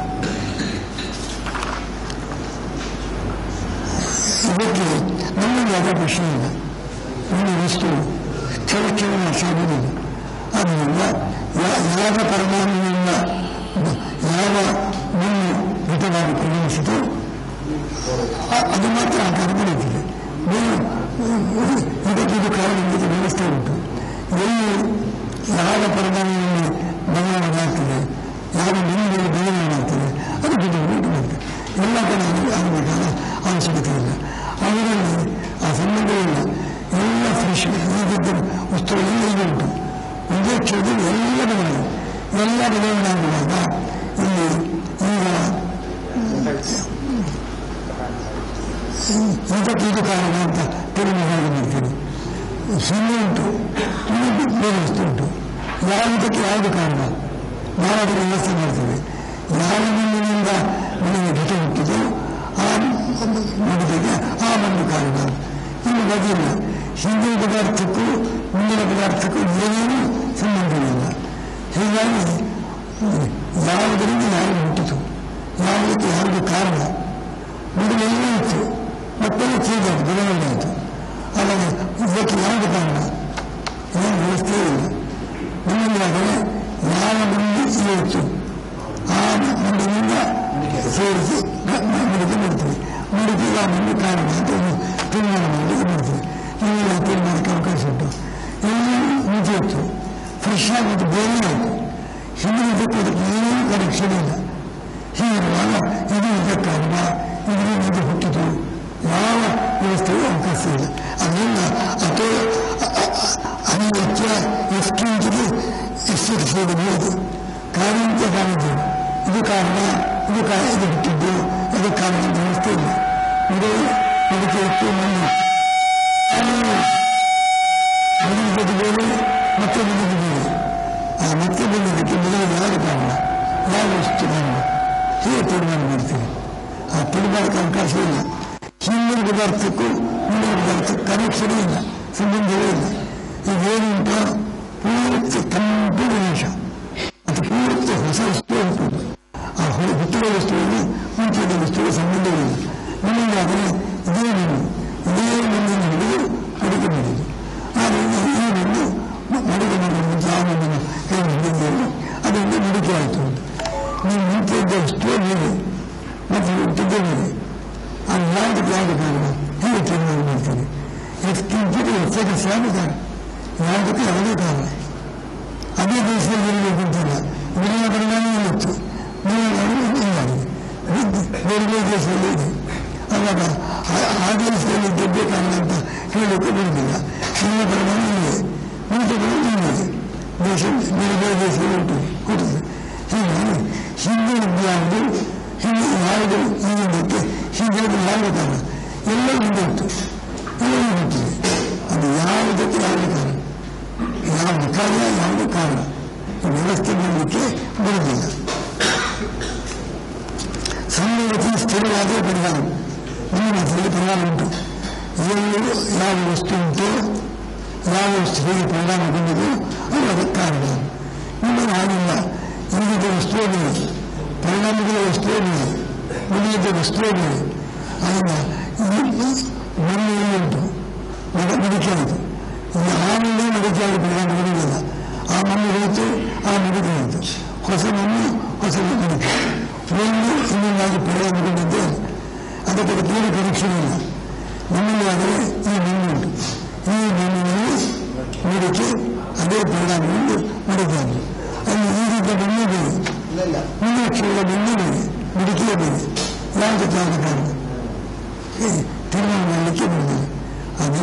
ಇದಕ್ಕೆ ನಮ್ಮಲ್ಲಿ ಯಾವುದೇ ಪ್ರಶ್ನೆ ಇಲ್ಲ ಒಂದು ವಸ್ತು ಕ್ಷಣ ಕ್ಷಣ ನಾಶ ಆಗುವುದಿಲ್ಲ ಆದ್ದರಿಂದ ಯಾ- ಯಾವ ಪರಮಾಣುವಿನಿಂದ ಯಾವ ಮಣ್ಣು ಘಟವಾಗಿ ಪರಿಗಣಿಸಿತು ಆ- ಅದು ಮಾತ್ರ ಆಕಾರ ಪಡೆಯುತ್ತದೆ ಬೇರೆ ಇದಕ್ಕೆ ಇದು ಕಾರಣ ಎಂಬುದು ವ್ಯವಸ್ಥೆ ಉಂಟು ಎಲ್ಲಿ ಯಾವ ಪರಮಾಣುವಿನಲ್ಲಿ ಬದಲಾವಣೆ ಆಗ್ತದೆ ಯಾವ ಮಣ್ಣಿನಲ್ಲಿ ಬದಲಾವಣೆ ಆಗ್ತದೆ ಅದು ಬದಲಾವಣೆ ಉಂಟು ಮಾಡ್ತದೆ ಎಲ್ಲ ಕಡೆ ಅದು ಆಗಬೇಕಾದ ಅವಶ್ಯಕತೆ ಇಲ್ಲ ಅದರಲ್ಲಿ ಆ ಸಂಬಂಧವಿಲ್ಲ ಎಲ್ಲ ಫ್ರೆಶ್ ಈಗಿದ್ದ ವಸ್ತುಗಳೆಲ್ಲ ಈಗ ಉಂಟು ಒಂದೇ ಕ್ಷೇತ್ರದಲ್ಲಿ ಎಲ್ಲ ಬದಲಾವಣೆ ಎಲ್ಲ ಬದಲಾವಣೆ ಆಗುವಾಗ ಇಲ್ಲಿ ಈಗ ಇದಕ್ಕೆ ಇದು ಕಾರಣ ಅಂತ ತಿಳಿದು ಹೇಳಿ ಮಾಡ್ತೀನಿ ಸುಮ್ಮನೆ ಉಂಟು ಇನ್ನೊಂದು ಬೇರೆ ವಸ್ತು ಉಂಟು ಯಾವುದಕ್ಕೆ ಯಾವುದು ಕಾರಣ ನಾವು ಅದರ ವ್ಯವಸ್ಥೆ ಮಾಡ್ತೇವೆ ಯಾವ ಮಣ್ಣಿನಿಂದ ಮನೆಗೆ ಘಟ ಹುಟ್ಟಿದೋ ಆ ಮಗುವಿಗೆ ಆ ಮಣ್ಣು ಕಾರಣ ಇನ್ನು ಬದಿಲ್ಲ ಹಿಂದಿನ ಪದಾರ್ಥಕ್ಕೂ ಮುಂದಿನ ಪದಾರ್ಥಕ್ಕೂ ಏನೇನೂ ಸಂಬಂಧವಿಲ್ಲ ಹೀಗಾಗಿ ಯಾವುದರಿಂದ ಯಾವುದು ಹುಟ್ಟಿತು ಯಾವುದಕ್ಕೆ ಯಾವುದು ಕಾರಣ ಮೊದಲೆಲ್ಲ ಇತ್ತು ಮತ್ತೆಲ್ಲ ಚೇಂಜ್ ಆಯಿತು ಬದಲಾವಣೆ ಆಯಿತು ಆದರೆ ಇದಕ್ಕೆ ಯಾವುದು ಕಾರಣ ಏನು ವ್ಯವಸ್ಥೆ ಇಲ್ಲ ನಮ್ಮಲ್ಲಾದರೆ ಯಾವ ಮಣ್ಣು ಇವತ್ತು ಆ ಮಣ್ಣಿನಿಂದ ಸೇರಿಸಿ ಮಡಿಕೆ ಮಾಡ್ತೀವಿ ಮಡಿಕೆಗೆ ಆ ಮಣ್ಣು ಕಾರಣ ಅಂತ ಒಂದು ತೀರ್ಮಾನ ಮಾಡಲಿಕ್ಕೆ ಮಾಡ್ತೀವಿ ಇವೆಲ್ಲ ತೀರ್ಮಾನಕ್ಕೆ ಅವಕಾಶ ಉಂಟು ಎಲ್ಲಿ ಮುಂಚೆ ಇತ್ತು ಫ್ರೆಶ್ ಆಗೋದು ಬೇರೆ ಆಯಿತು ಹಿಂದಿನದಕ್ಕೆ ಅದಕ್ಕೆ ಏನೂ ಕನೆಕ್ಷನ್ ಇಲ್ಲ ಹೀಗಿರುವಾಗ ಇದು ಇದಕ್ಕಾಗುವ ಇದರಿಂದ ಇದು ಹುಟ್ಟಿತು ಯಾವ ವ್ಯವಸ್ಥೆಯೂ ಅವಕಾಶ ಇಲ್ಲ ಅದರಿಂದ ಅಥೋ ಅನಿತ್ಯ ಎಷ್ಟಿಂಚಿಗೆ ಎಷ್ಟು ಸೇರಬಹುದು ಕಾರ್ಯಂತ್ಯ ಕಾರಣದ್ದು ಇದು ಕಾರಣ ಇದು ಕಾರಣ ಇದು ಹುಟ್ಟಿದ್ದು ಇದು ಕಾರಣ ಅಂತ ವ್ಯವಸ್ಥೆ ಇಲ್ಲ ಇದೇ ಅದಕ್ಕೆ ಎಷ್ಟು ಮಣ್ಣು ಬಂದಿದ್ದು ಬೇರೆ ಮತ್ತೆ ಬಂದಿದ್ದು ಬೇರೆ ಆ ಮತ್ತೆ ಬಂದಿದ್ದಕ್ಕೆ ಮೊದಲು ಯಾರು ಕಾರಣ ಯಾವ ವಸ್ತು ಕಾರಣ ಹೀಗೆ ತೀರ್ಮಾನ ಮಾಡ್ತೀವಿ ಆ ತೀರ್ಮಾನಕ್ಕೆ ಅವಕಾಶ ಇಲ್ಲ ಹಿಂದಿನ ಪದಾರ್ಥಕ್ಕೂ ಮುಂದಿನ ಪದಾರ್ಥಕ್ಕೂ ಕನೆಕ್ಷನ್ ಇಲ್ಲ ಸಂಬಂಧವೇ ಇಲ್ಲ ಇದೇನುಂಟು ಪೂರ್ತಿ ತಂಪು ಗಣೇಶ ಅದು ಪೂರ್ತಿ ಹೊಸ ವಸ್ತು ಉಂಟು ಆ ಹೊರ ಹುಟ್ಟಿದ ವಸ್ತುವಿಗೆ ಮುಂಚಿನ ವಸ್ತುವಿಗೆ ಸಂಬಂಧವಿಲ್ಲ ನಮಗಾದರೆ ಇದೇ ಮಣ್ಣು ಇದೇ ಮಣ್ಣಿನ ಹಿಡಿದು ಅಡಿಕೆ ಮಾಡಿದ್ದು ಆದ್ದರಿಂದ ಈ ಮಣ್ಣು ಮಡಿಕೆ ಮಾಡಲು ಮುಂಚೆ ಆ ಮಣ್ಣನ್ನು ಕೈ ಹಿಡಿದಿದ್ದೇವೆ ಅದರಿಂದ ಮಡಿಕೆ ಆಯಿತು ಅಂತ ನೀವು ಮುಂಚಿದ್ದ ವಸ್ತುವೇ ಬೇರೆ ಮತ್ತು ಹುಟ್ಟಿದ್ದೇ ಬೇರೆ ಅದು ಯಾವುದಕ್ಕೆ ಯಾವುದು ಕಾರಣ ಹೀಗೆ ತೀರ್ಮಾನ ಮಾಡ್ತೀವಿ ಎಷ್ಟಿಂಚಿನ ಹೆಚ್ಚಿನ ಸ್ವಾಮಿ ಕಾರಣ ಯಾವುದಕ್ಕೆ ಯಾವುದೇ ಕಾರಣ ಅದೇ ದೇಶದಲ್ಲಿ ಇರಬೇಕು ಅಂತಿಲ್ಲ ಮನೆಯ ಪರಿಣಾಮ ಇತ್ತು ಮನೆಯ ಇಲ್ಲಾಗಿದೆ ಬೇರೆ ಬೇರೆ ದೇಶದಲ್ಲಿ ಇದೆ ಅವಾಗ ಆ- ಆ ದೇಶದಲ್ಲಿ ಗೆದ್ದೆ ಕಾರಣ ಅಂತ ಹೇಳೋಕೆ ಬರುವುದಿಲ್ಲ ಮನೆಯ ಪರಿಣಾಮ ಇದೆ ಮುಂಚೆಗಳು ಇಲ್ಲಿದೆ ದೇಶ ಬೇರೆ ಬೇರೆ ದೇಶದಲ್ಲಿ ಉಂಟು ಹುಟ್ಟಿದೆ ಹೀಗಾಗಿ ಹಿಂದಿನ ಯಾವುದು ಹಿಂದೆ ಯಾವುದು ಹಿಂದಿನಕ್ಕೆ ಹಿಂದಿನ ಯಾವುದು ಕಾರಣ ಎಲ್ಲ ಹಿಂದೆ ಇತ್ತು ಎಲ್ಲ ಹುಟ್ಟಿದೆ ಅದು ಯಾವುದಕ್ಕೆ ಯಾವುದು ಕಾರಣ ಯಾವುದು ಕಾರ್ಯ ಯಾವುದು ಕಾರಣ ಈ ವ್ಯವಸ್ಥೆ ಮಾಡಲಿಕ್ಕೆ ಬರುವುದಿಲ್ಲ ಸಂವೇದತಿ ಸ್ಥಿರವಾದ ಪರಿಹಾರ ನಮ್ಮ ಮಾತಿನಲ್ಲಿ ಪರಿಹಾರ ಉಂಟು ಎಲ್ಲಿ ಯಾವ ವಸ್ತು ಉಂಟು ಯಾವ ವಸ್ತು ಹೇಗೆ ಪರಿಣಾಮ ಬಂದಿದೆಯೋ ಅದು ಅದಕ್ಕೆ ಕಾರಣ ನಿಮಗೆ ಹಾಗಿಲ್ಲ ಈಗಿದ್ದ ವಸ್ತುವೇ ಬೇರೆ ಪರಿಣಾಮಗಳ ವಸ್ತುವೇ ಬೇರೆ ಉಳಿಯಿದ್ದ ವಸ್ತುವೇ ಬೇರೆ ಅದನ್ನು ಮಣ್ಣಲ್ಲಿ ಉಂಟು ಮಡ ಮಡಿಕೆ ಆಯಿತು ಈ ಆ ಮಣ್ಣು ಮಡಿಕೆಯಾಗಿ ಪರಿಣಾಮ ಬರುವುದಿಲ್ಲ ಆ ಮಣ್ಣು ಹೋಯಿತು ಆ ಮಡಿಕೆ ಆಯಿತು ಹೊಸ ಮಣ್ಣು ಹೊಸ ಮಡಿಕೆ ಒಂದು ಇನ್ನೊಂದಾಗಿ ಪರಿಣಾಮಗೊಂಡಿದ್ದೇ ಅದಕ್ಕೆ ಏನು ಪರೀಕ್ಷೆ ಇಲ್ಲ ನಮ್ಮಲ್ಲಿ ಆದರೆ ಈ ಮಣ್ಣು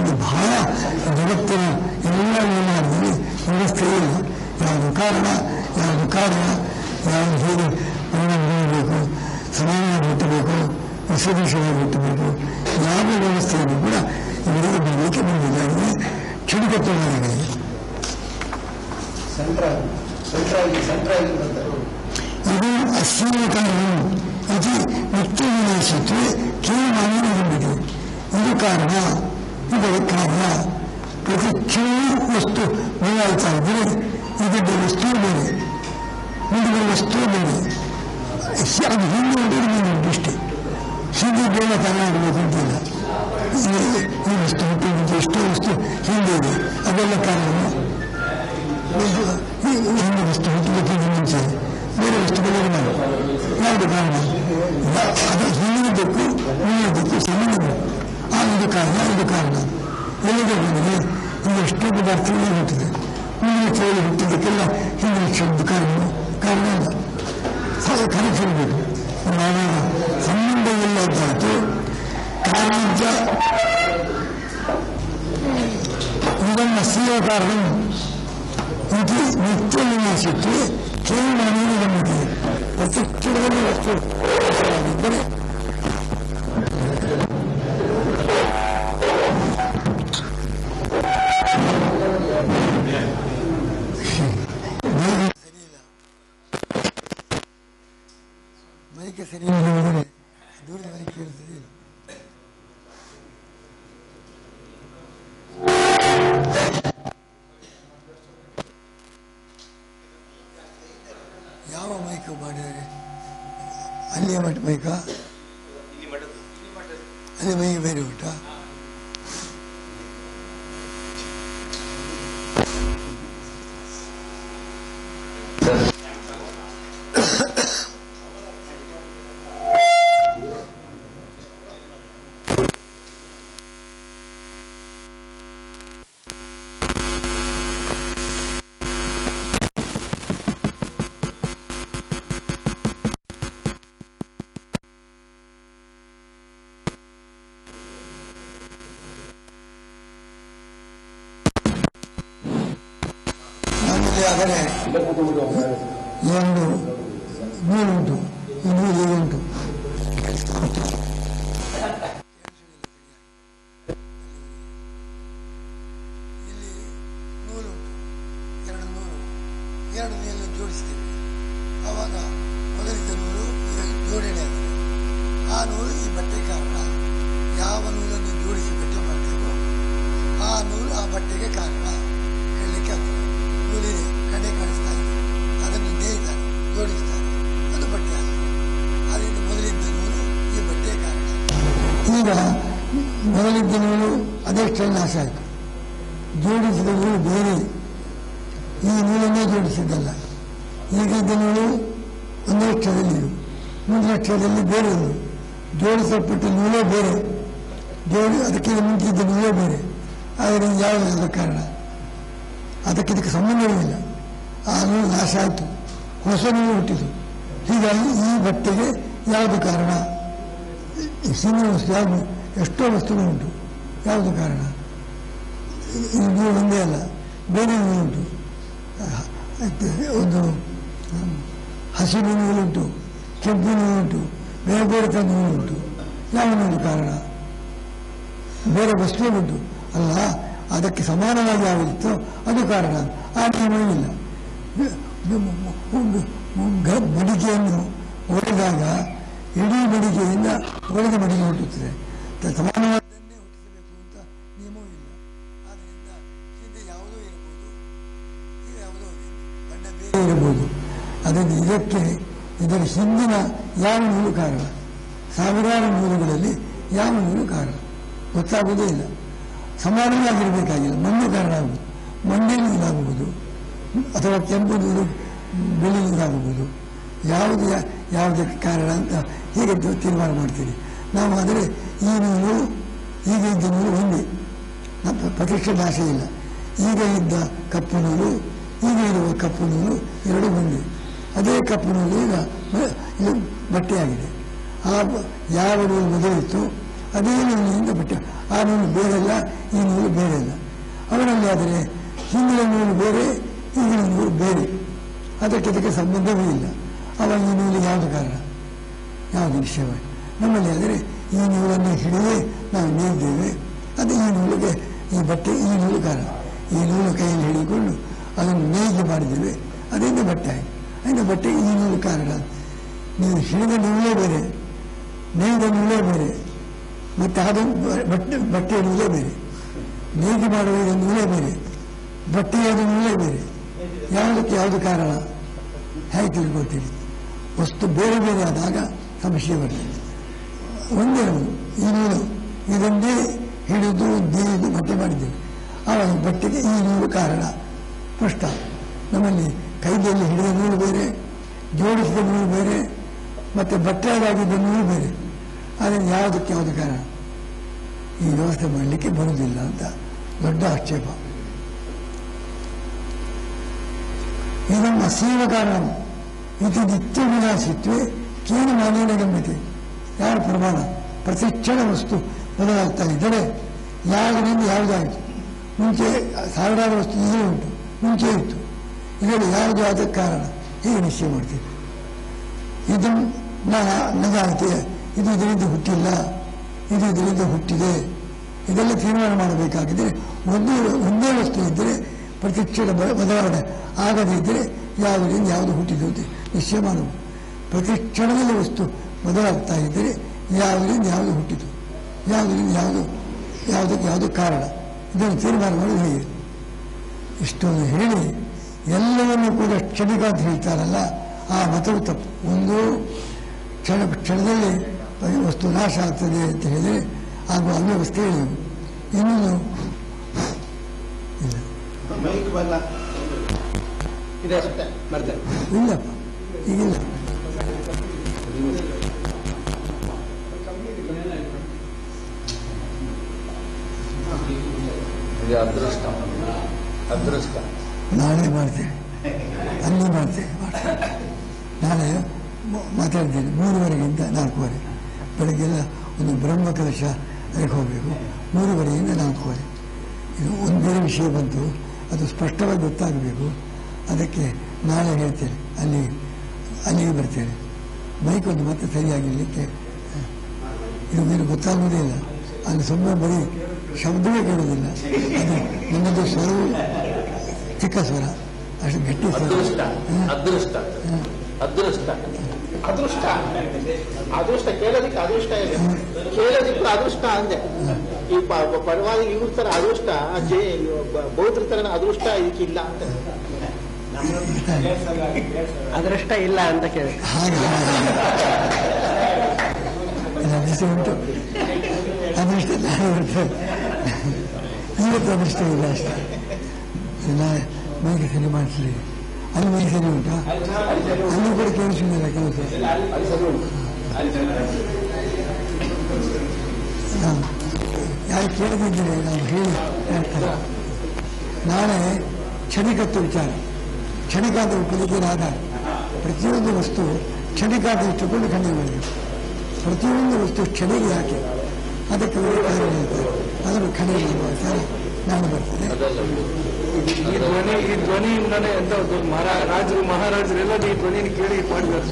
ಇದು ಬಹಳ ಜಗತ್ತಿನ ಎಲ್ಲ ವ್ಯವಹಾರದಲ್ಲಿ ವ್ಯವಸ್ಥೆ ಇಲ್ಲ ಯಾವುದು ಕಾರಣ ಯಾವುದು ಕಾರ್ಯ ಯಾವುದು ಹೇಗೆ ಪರಿಣಾಮ ಬೀಳಬೇಕು ಸಮಾನವಾಗಿ ಹುಟ್ಟಬೇಕು ವಿಶ್ವದೇಶವಾಗಿ ಹುಟ್ಟಬೇಕು ಯಾವ ವ್ಯವಸ್ಥೆಯನ್ನು ಕೂಡ ಇವರಿಗೆ ಬರಲಿಕ್ಕೆ ಬಂದಿದ್ದಾಗಿದೆ ಕ್ಷಣಿಕತ್ವವಾಗಿದೆ ಸೆಂಟ್ರಲ್ ಸೆಂಟ್ರಲ್ ಸೆಂಟ್ರಲ್ ಇದು ಅಸೀಮ ಕಾರಣ ಇದು ನಿತ್ಯವಿನಾಶತ್ವೇ ಕೇವಲ ಹೊಂದಿದೆ ಇದು ಕಾರಣ ಇದರ ಕಾರ್ಯ ಪ್ರತಿ ಕ್ಷಣವೂ ವಸ್ತು ಬದಲಾಯಿತಾ ಇದ್ದರೆ ಇದರ ವಸ್ತು ಬೇರೆ ಮುಂದಿನ ವಸ್ತು ಬೇರೆ ಅದು ಹಿಂದೆ ಉಂಟು ಮುಂದೆ ಇಷ್ಟೇ ಹಿಂದೆ ಬೇರೆ ಕಾರಣ ಆಗಬೇಕು ಅಂತಿಲ್ಲ ಈ- ಈ ವಸ್ತು ಹುಟ್ಟಿದ್ದು ಎಷ್ಟೋ ವಸ್ತು ಹಿಂದೆ ಇದೆ ಅದೆಲ್ಲ ಕಾರಣ ಒಂದು ಈ- ಈ ಹಿಂದೆ ವಸ್ತು ಹುಟ್ಟುವುದಕ್ಕಿಂತ ಮುಂಚೆ ಬೇರೆ ವಸ್ತುಗಳಿಗೆ ನಾವು ಯಾವುದು ಕಾರಣ ಯಾ- ಅದು ಹಿಂದಿನದಕ್ಕೂ ಮುಂದಿನದಕ್ಕೂ ಸಂಬಂಧ ಬೇಕು. ಆ ಇದು ಕಾರಣ ಇದು ಕಾರಣ ಎಲ್ಲಿಗೆ ಬಂದರೆ ಇದು ಎಷ್ಟೋ ಪದಾರ್ಥಗಳೇ ಹುಟ್ಟಿದೆ ಮುಂದಿನ ಚೇಳಿ ಹುಟ್ಟಿದ್ದಕ್ಕೆಲ್ಲ ಹಿಂದಿನ ಕ್ಷಣದ ಕಾರಣ ಕಾರಣ ಇಲ್ಲ ಸಾಲ ಕನೆಕ್ಷನ್ ಬೇಕು ನಾವಾಗ ಸಂಬಂಧ ಇಲ್ಲದ್ದಾತು ಕಾರಣಜ ಇದನ್ನು ಸಿಯ ಕಾರಣ ಇದು ನಿತ್ಯ ವಿನಾಶಕ್ಕೆ ಕೇವಲ ಗಮನಿದೆ ಪ್ರತಿಷ್ಠಿತದಲ್ಲಿ ವಸ್ತು ನಾಶವಾಗಿದ್ದರೆ ಮೈಕೆ ಸರಿ ಇಲ್ಲದಿದ್ದರೆ ದೂರದ ಮನೆ ಕೇಳಿಸಲಿಲ್ಲ ಯಾವ ಮೈಕ್ ಮಾಡಿದರೆ ಅಲ್ಲಿಯ ಮಠ ಮೈಕ ಅಲ್ಲಿ ಮೈಕ್ ಬೇರೆ ಉಂಟಾ ನಮ್ಮಲ್ಲಿ ಆದರೆ ಒಂದು ನೂರುಂಟು ಈ ನೂರು ಈಗ ಉಂಟು ಇಲ್ಲಿ ನೂರುಂಟು ಎರಡು ನೂರು ಎರಡು ನೀರು ಜೋಡಿಸ್ತೇವೆ ಆವಾಗ ಮೊದಲಿದ್ದ ನೂರು ಈಗ ಜೋಡಣೆ ಆಗಿದೆ ಆ ನೂರು ಈ ಬಟ್ಟೆ ಕಾರಣ ಯಾವ ನೂಲನ್ನು ಜೋಡಿಸಿ ಬಟ್ಟೆ ಮಾಡ್ತೇವೋ ಆ ನೂಲು ಆ ಬಟ್ಟೆಗೆ ಕಾರಣ ಹೇಳಲಿಕ್ಕೆ ಆಗ್ತದೆ ನೂಲಿದೆ ಕಡೆ ಕಾಣಿಸ್ತಾ ಇದೆ ಅದನ್ನು ನೇಯ್ತಾರೆ ಜೋಡಿಸ್ತಾರೆ ಅದು ಬಟ್ಟೆ ಆಗಿದೆ ಅದರಿಂದ ಮೊದಲಿದ್ದ ನೂಲು ಈ ಬಟ್ಟೆಯ ಕಾರಣ ಈಗ ಮೊದಲಿದ್ದ ನೂಲು ಅದೆಷ್ಟೇ ನಾಶ ಆಯಿತು ಜೋಡಿಸಿದ ನೂಲು ಬೇರೆ ಈ ನೂಲನ್ನೇ ಜೋಡಿಸಿದ್ದಲ್ಲ ಈಗ ಇದ್ದ ನೂಲು ಒಂದೇ ಅಕ್ಷರದಲ್ಲಿ ಮುಂದಿನ ಅಕ್ಷರದಲ್ಲಿ ಬೇರೆ ನೂಲು ಜೋಡಿಸಲ್ಪಟ್ಟ ನೂಲೇ ಬೇರೆ ಜೋಡಿ ಅದಕ್ಕೆ ಮುಂಚಿದ್ದ ನೂಲೇ ಬೇರೆ ಆದ್ದರಿಂದ ಯಾವುದಲ್ಲ ಕಾರಣ ಅದಕ್ಕೆ ಇದಕ್ಕೆ ಸಂಬಂಧವೇ ಇಲ್ಲ ಆ ನೂಲು ನಾಶ ಆಯಿತು ಹೊಸ ನೂಲು ಹುಟ್ಟಿತು ಹೀಗಾಗಿ ಈ ಬಟ್ಟೆಗೆ ಯಾವುದು ಕಾರಣ ಈ ಹಿಂದಿನ ವಸ್ತು ಯಾವುದು ಎಷ್ಟೋ ವಸ್ತುಗಳುಂಟು ಯಾವುದು ಕಾರಣ ಇದು ನೂಲು ಒಂದೇ ಅಲ್ಲ ಬೇರೆ ನೂಲು ಉಂಟು ಅಹ್, ಮತ್ತೆ ಒಂದು ಹ್ಮ್, ಹಸಿರು ನೂಲುಂಟು ಕೆಂಪು ನೂಲುಂಟು ಬೇರೆ ಬೇರೆ ಥರದ ನೂಲುಂಟು ಯಾವ ನೂಲು ಕಾರಣ ಬೇರೆ ವಸ್ತು ಉಂಟು ಅಲ್ಲ ಅದಕ್ಕೆ ಸಮಾನವಾಗಿ ಯಾವಿತ್ತೋ ಅದು ಕಾರಣ ಆ ನಿಯಮವಿಲ್ಲ ಒಂದು ಗ- ಮಡಿಕೆಯನ್ನು ಒಡೆದಾಗ ಇಡೀ ಮಡಿಕೆಯಿಂದ ಒಡೆದ ಮಡಿಕೆ ಹುಟ್ಟುತ್ತದೆ ತ- ಸಮಾನವಾದನ್ನೇ ಹುಟ್ಟಿಸಬೇಕು ಅಂತ ನಿಯಮವೂ ಇಲ್ಲ ಆದ್ದರಿಂದ ಹಿಂದೆ ಯಾವುದೋ ಇರಬಹುದು ಈಗ ಯಾವುದೋ ಇದೆ. ಬಣ್ಣ ಬೇರೆ ಇರಬಹುದು ಅದರಿಂದ ಇದಕ್ಕೆ ಇದರ ಹಿಂದಿನ ಯಾವ ನೂಲು ಕಾರಣ ಸಾವಿರಾರು ನೂಲುಗಳಲ್ಲಿ ಯಾವ ನೂಲು ಕಾರಣ ಗೊತ್ತಾಗುವುದೇ ಇಲ್ಲ ಸಮಾನವಾಗಿರಬೇಕಾಗಿಲ್ಲ ಮಣ್ಣು ಕಾರಣ ಆಗುವುದು ಮಣ್ಣೇ ನೂಲಾಗಬಹುದು ಅಥವಾ ಕೆಂಪು ನೂಲು ಬಿಳಿ ನೂಲಾಗಬಹುದು ಯಾವುದು ಯಾ- ಯಾವುದಕ್ಕೆ ಕಾರಣ ಅಂತ ಹೀಗೆ ತೀ- ತೀರ್ಮಾನ ಮಾಡ್ತೀರಿ ನಾವು ಆದರೆ ಈ ನೂಲು ಈಗ ಇದ್ದ ನೂಲು ಒಂದೇ ನಮ್ಮ ಪ್ರತಿಷ್ಠೆ ಭಾಷೆ ಇಲ್ಲ ಈಗ ಇದ್ದ ಕಪ್ಪು ನೂಲು ಈಗ ಇರುವ ಕಪ್ಪು ನೂಲು ಎರಡು ಒಂದೇ ಅದೇ ಕಪ್ಪು ನೂಲು ಈಗ ಮ- ಇದು ಬಟ್ಟೆಯಾಗಿದೆ ಆ ಬ- ಯಾವ ನೂಲು ಮೊದಲಿತ್ತು ಅದೇ ನೂಲಿನಿಂದ ಬಟ್ಟೆ ಆ ನೂಲು ಬೇರೆಲ್ಲ ಈ ನೂಲು ಬೇರೆ ಇಲ್ಲ ಅವರಲ್ಲಿ ಆದರೆ ಹಿಂದಿನ ನೂಲು ಬೇರೆ ಈಗಿನ ನೂಲು ಬೇರೆ ಅದಕ್ಕೆ ಅದಕ್ಕೆ ಸಂಬಂಧವೇ ಇಲ್ಲ ಅವಾಗ ಈ ನೂಲಿಗೆ ಯಾವುದು ಕಾರಣ ಯಾವುದು ವಿಷಯವೇ ನಮ್ಮಲ್ಲಿ ಆದರೆ ಈ ನೂಲನ್ನು ಹಿಡಿದೇ ನಾವು ನೇಯ್ದೇವೆ ಅದು ಈ ನೂಲಿಗೆ ಈ ಬಟ್ಟೆ ಈ ನೂಲು ಕಾರಣ ಈ ನೂಲು ಕೈಯಲ್ಲಿ ಹಿಡಿದುಕೊಂಡು ಅದನ್ನು ನೇಯ್ಗೆ ಮಾಡಿದ್ದೇವೆ ಅದರಿಂದ ಬಟ್ಟೆ ಆಗಿ ಅದರಿಂದ ಬಟ್ಟೆ ಈ ನೂಲು ಕಾರಣ ನೀವು ಹಿಡಿದ ನೂಲೇ ಬೇರೆ ನೇಯ್ದ ನೂಲೇ ಬೇರೆ ಮತ್ತು ಅದು ಬಟ್ಟೆ ಬಟ್ಟೆ ನೂಲೇ ಬೇರೆ ನೇಯ್ಗೆ ಮಾಡುವ ಇದು ನೂಲೇ ಬೇರೆ ಬಟ್ಟೆಯಾದ ನೂಲೇ ಬೇರೆ ಯಾವುದಕ್ಕೆ ಯಾವುದು ಕಾರಣ ಹೇಗೆ ತಿಳ್ಕೊಳ್ತೀರಿ ವಸ್ತು ಬೇರೆ ಬೇರೆ ಆದಾಗ ಸಮಸ್ಯೆ ಬರ್ತದೆ ಒಂದೇ ನೂಲು ಈ ನೂಲು ಇದನ್ನೇ ಹಿಡಿದು ನೇಯ್ದು ಬಟ್ಟೆ ಮಾಡಿದ್ದೇವೆ ಆವಾಗ ಬಟ್ಟೆಗೆ ಈ ನೂಲು ಕಾರಣ ಸ್ಪಷ್ಟ ನಮ್ಮಲ್ಲಿ ಕೈದಲ್ಲಿ ಹಿಡಿದ ನೂಲು ಬೇರೆ ಜೋಡಿಸಿದ ನೂಲು ಬೇರೆ ಮತ್ತು ಬಟ್ಟೆಯಾಗಿದ್ದ ನೂಲು ಬೇರೆ ಆದರೆ ಯಾವುದಕ್ಕೆ ಯಾವುದು ಕಾರಣ ಈ ವ್ಯವಸ್ಥೆ ಮಾಡಲಿಕ್ಕೆ ಬರುವುದಿಲ್ಲ ಅಂತ ದೊಡ್ಡ ಆಕ್ಷೇಪ ಇದನ್ನು ಅಸೀವ ಕಾರಣ ಇದು ನಿತ್ಯ ವಿನಾಶಿತ್ವೇ ಕೇನು ಮಾನೇನ ಗಮ್ಯತೆ ಯಾರ ಪ್ರಮಾಣ ಪ್ರತಿಕ್ಷಣ ವಸ್ತು ಬದಲಾಗ್ತಾ ಇದ್ದರೆ ಯಾವುದರಿಂದ ಯಾವುದಾಯಿತು ಮುಂಚೆ ಸಾವಿರಾರು ವಸ್ತು ಈಗಲೇ ಉಂಟು ಮುಂಚೆ ಇತ್ತು ಇದರಲ್ಲಿ ಯಾವುದು ಅದಕ್ಕೆ ಕಾರಣ ಹೇಗೆ ನಿಶ್ಚಯ ಮಾಡ್ತೀವಿ ಇದು ನಗಾಗುತ್ತೆ ಇದು ಇದರಿಂದ ಹುಟ್ಟಿಲ್ಲ ಇದು ಇದರಿಂದ ಹುಟ್ಟಿದೆ ಇದೆಲ್ಲ ತೀರ್ಮಾನ ಮಾಡಬೇಕಾಗಿದ್ದರೆ ಒಂದೇ ಒಂದೇ ವಸ್ತು ಇದ್ದರೆ ಪ್ರತಿಕ್ಷಣ ಬ- ಬದಲಾವಣೆ ಆಗದೇ ಇದ್ದರೆ ಯಾವುದರಿಂದ ಯಾವುದು ಹುಟ್ಟಿದೆ ಅಂತ ನಿಶ್ಚಯ ಮಾಡುವುದು ಪ್ರತಿ ಕ್ಷಣದಲ್ಲಿ ವಸ್ತು ಬದಲಾಗ್ತಾ ಇದ್ದರೆ ಯಾವುದರಿಂದ ಯಾವುದು ಹುಟ್ಟಿತು ಯಾವುದರಿಂದ ಯಾವುದು ಯಾವುದಕ್ಕೆ ಯಾವುದು ಕಾರಣ ಇದನ್ನು ತೀರ್ಮಾನ ಮಾಡೋದು ಹೇಗೆ ಇಷ್ಟೊಂದು ಹೇಳಿ ಎಲ್ಲವನ್ನೂ ಕೂಡ ಕ್ಷಣಿಕ ಅಂತ ಹೇಳ್ತಾರಲ್ಲ ಆ ಮತವು ತಪ್ಪು ಒಂದು ಕ್ಷಣ ಕ್ಷಣದಲ್ಲಿ ವಸ್ತು ನಾಶ ಆಗ್ತದೆ ಅಂತ ಹೇಳಿದರೆ ಆಗುವ ಅವ್ಯವಸ್ಥೆ ಹೇಳಬೇಕು ಇನ್ನೊಂದು ಇಲ್ಲ ಮೈಕ್ ಬಲ್ಲ ಇದೆ ಅಷ್ಟೇ ಬರ್ತೇನೆ ಇಲ್ಲಪ್ಪ ಈಗಿಲ್ಲ ಇದು ಅದೃಷ್ಟ ಅದೃಷ್ಟ ನಾಳೆ ಮಾಡ್ತೇವೆ ಅಲ್ಲಿ ಮಾಡ್ತೇವೆ ಮಾಡ್ತೇವೆ ನಾಳೆ ಮ- ಮಾತಾಡ್ತೇನೆ ಮೂರುವರೆಗಿಂತ ನಾಲ್ಕೂವರೆ ಬೆಳಗ್ಗೆಲ್ಲ ಒಂದು ಬ್ರಹ್ಮ ಕಲಶ ಅದಕ್ಕೆ ಹೋಗಬೇಕು ಮೂರುವರೆಯಿಂದ ನಾಲ್ಕೂವರೆ ಇದು ಒಂದು ಬೇರೆ ವಿಷಯ ಬಂತು ಅದು ಸ್ಪಷ್ಟವಾಗಿ ಗೊತ್ತಾಗಬೇಕು ಅದಕ್ಕೆ ನಾಳೆ ಹೇಳ್ತೇನೆ ಅಲ್ಲಿ ಅಲ್ಲಿಗೆ ಬರ್ತೇನೆ ಮೈಕ್ ಒಂದು ಮತ್ತೆ ಸರಿಯಾಗಿರಲಿಕ್ಕೆ ಇದು ಮೇಲೆ ಗೊತ್ತಾಗುವುದೇ ಇಲ್ಲ ಅಲ್ಲಿ ಸುಮ್ಮನೆ ಬರೀ ಶಬ್ದವೇ ಕೇಳೋದಿಲ್ಲ ಅದು ನನ್ನದು ಸ್ವರವು ಚಿಕ್ಕ ಸ್ವರ ಅಷ್ಟು ಗಟ್ಟಿ ಸ್ವರ ಅದೃಷ್ಟ ಹ್ಮ್. ಅದೃಷ್ಟ ಹ್ಮ್. ಅದೃಷ್ಟ ಅದೃಷ್ಟ ಅದೃಷ್ಟ ಕೇಳೋದಿಕ್ಕೆ ಅದೃಷ್ಟ ಇದೆ ಕೇಳೋದಿಕ್ಕೂ ಅದೃಷ್ಟ ಅಂದೆ ಈ ಪರವಾಗಿ ಇವ್ರ ತರ ಅದೃಷ್ಟ ಜೇ ಬ- ಬೌದ್ಧರ ತರ ಅದೃಷ್ಟ ಇದಕ್ಕಿಲ್ಲ ಅಂತ ಅದೃಷ್ಟ ಇಲ್ಲ ಅಂತ ಕೇಳಿ ಹಾಗೆ ಹಾಗೆ. ಇಲ್ಲ, ಅದೃಷ್ಟ ಉಂಟು ಅದೃಷ್ಟ ನಾಳೆ ಬರ್ತದೆ ಇವತ್ತು ಅದೃಷ್ಟ ಇಲ್ಲ ಅಷ್ಟೇ ಇಲ್ಲ ಮೈಗೆ ಸರಿ ಮಾಡಿಸಲಿ ಅಲ್ಲಿ ಮೈಗೆ ಸರಿ ಉಂಟಾ ಅಲ್ಲಿ ಕೂಡ ಕೇಳಿಸಿಲ್ಲ ಕೆಲಸ ನಾವು ಯಾರು ಕೇಳದಿದ್ದರೆ ನಾವು ಹೇಳಿ ಹೇಳ್ತಾರೆ ನಾಳೆ ಕ್ಷಣಿಕತ್ವ ವಿಚಾರ ಕ್ಷಣಿಕ ಅಂತ ಒಪ್ಪಲಿಕ್ಕೆ ಆಧಾರ ಪ್ರತಿಯೊಂದು ವಸ್ತು ಕ್ಷಣಿಕ ಅಂತ ಇಟ್ಟುಕೊಂಡು ಖಂಡನೆ ಮಾಡಬೇಕು ಪ್ರತಿಯೊಂದು ವಸ್ತು ಕ್ಷಣಿಗೆ ಯಾಕೆ ಅದಕ್ಕೆ ಒಂದು ಕಾರಣ ಹೇಳ್ತಾರೆ ಅದನ್ನು ಖಂಡನೆ ಮಾಡುವ ವಿಚಾರ ನಾನು ಬರ್ತದೆ ಈ ಧ್ವನಿ ಈ ಧ್ವನಿಯಿಂದನೇ ಎಂತ ದೊಡ್ಡ ಮಹಾರಾ ರಾಜರು ಮಹಾರಾಜರೆಲ್ಲ ಈ ಧ್ವನಿನ ಕೇಳಿ ಮಾಡಿದ್ದಾರೆ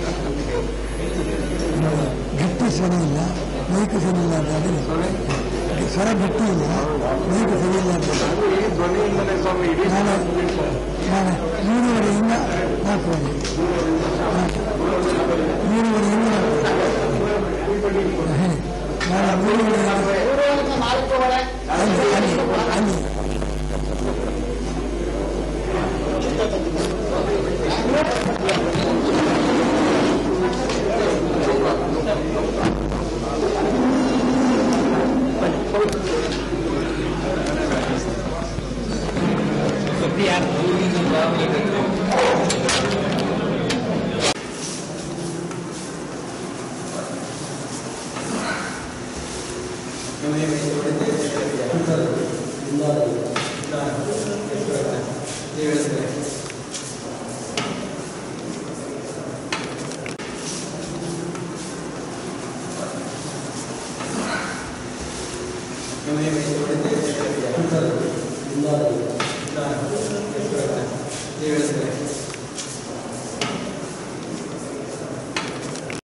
ಗಟ್ಟಿ ಸ್ವರ ಇಲ್ಲ ಮೈಕು ಸರಿ ಇಲ್ಲ ಅಂತಾದರೆ ಸ್ವರ ಗಟ್ಟಿ ಇಲ್ಲ ಮೈಕು ಸರಿ ಇಲ್ಲ ಅಂತ ಅದು ಈ ಧ್ವನಿಯಿಂದಲೇ ಸ್ವಾಮಿ ಇಡೀ ನಾಳೆ ನಾಳೆ ಮೂರುವರೆಯಿಂದ ನಾಲ್ಕುವರೆ ನಾಲ್ಕು. ಮೂರುವರೆಯಿಂದ ನಾಲ್ಕುವರೆ ಹೇಳಿ ನಾಳೆ ಮೂರುವರೆಯಿಂದ ನಾಲ್ಕೂವರೆ ಅಲ್ಲಿ ಅಲ್ಲಿ ಅಲ್ಲಿ ನೀವು ಹೇಳಿದ್ರೆ